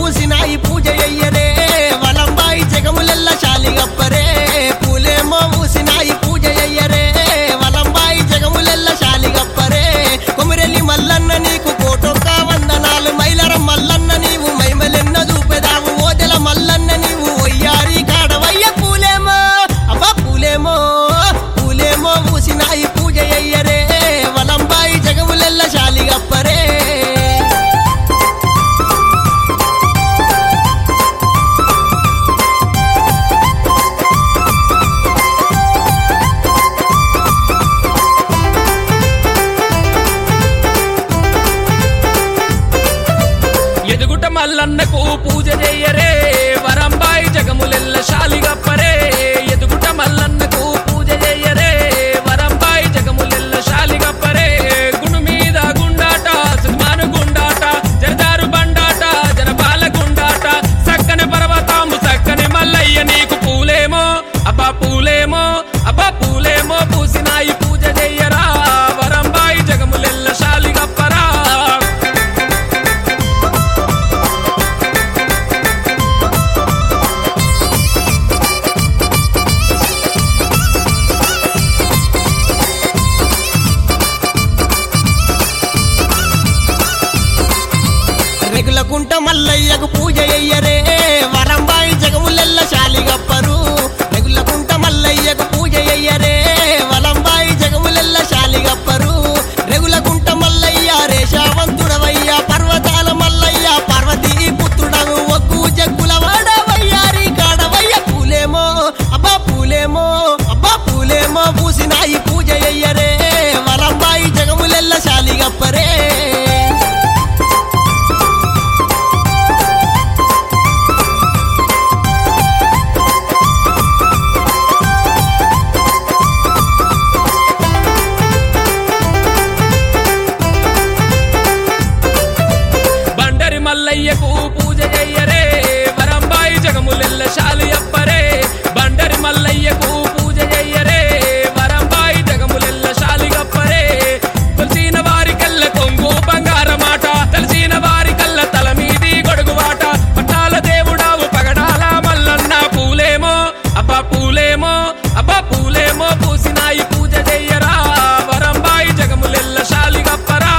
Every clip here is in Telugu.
పూసినాయి పూజ అయ్యరే వలంబాయి జగములెల్ల శాలిగప్పరే పూలేమో పూసినాయి పూజ అయ్యరే వలంబాయి జగములెల్ల శాలిగప్పరే కొమిరెల్లి మల్లన్న నీకు కోటొక్క వందనాలు మైలరం మల్లన్న నీవు మైమలెన్న దూపెదావు ఓదెల మల్లన్న నీవు ఒయ్యారి కాడవయ్య పూలేమో అబ్బా పూలేమో పూలేమో పూసినాయి పూజ అయ్యరే వలంబాయి జగములెల్ల శాలిగప్పరే ఎదుగుట మల్లన్నకు పూజ చెయ్యరే వరంబాయి జగములెల్ల శాలిగప్పరే ఎదుగుట మల్లన్నకు పూజ చెయ్యరే వరంబాయి జగములెల్ల శాలిగప్పరే గుండు మీద గుండాట సుమాను గుండాట జరదారు బండాట జనపాల గుండాట సక్కని పర్వతాము సక్కని మల్లయ్య నీకు పూలేమో అబ్బా పూలేమో అబ్బా పూలేమో పూసినాయి పూజ చెయ్యరా వరంబాయి జగములెల్ల శాలిగప్పరా రెగులకుంట మల్లయ్యకు పూజ అయ్యరే వరంబాయి జగములెల్ల శాలిగప్పరు రెగులకుంట మల్లయ్యకు పూజ అయ్యరే వరంబాయి జగములెల్ల శాలిగప్పరు రెగులకుంట మల్లయ్య రేషావంతుడవయ్య పర్వతాల మల్లయ్య పార్వతీ పుత్రుడను ఒగ్గు జగ్గుల వాడవయ్యారి కాడవయ్య పూలేమో అబ్బా పూలేమో అబ్బా పూలేమో పూసినాయి పూజ అయ్యరే వరంబాయి జగములెల్ల శాలిగప్పరే బండరి మల్లయ్యకు పూజ చెయ్యరే వరంబాయి జగములెల్ల శాలి అప్పరే బండరి మల్లయ్యకు పూజ చెయ్యరే వరంబాయి జగములెల్ల శాలి గప్పరే తెలిసిన వారి కల్ల కొంగు బంగారమాట తెలిసిన వారి కల్ల తల మీది గొడుగువాట పట్టాల దేవుడావు పగడాల మల్లన్న పూలేమో అబ్బా పూలేమో అబ్బా పూలేమో పూసినాయి పూజ చెయ్యరా వరంబాయి జగములెల్ల శాలి గప్పరా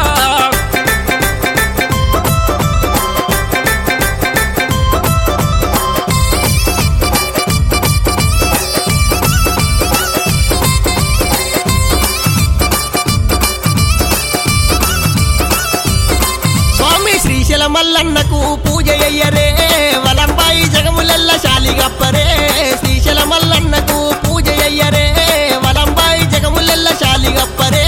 స్వామి శ్రీశైల మల్లన్నకు పూజ అయ్యరే వలంబాయి జగములెల్ల శాలిగప్పరే శ్రీశైల మల్లన్నకు పూజ అయ్యరే వలంబాయి జగములెల్ల శాలిగప్పరే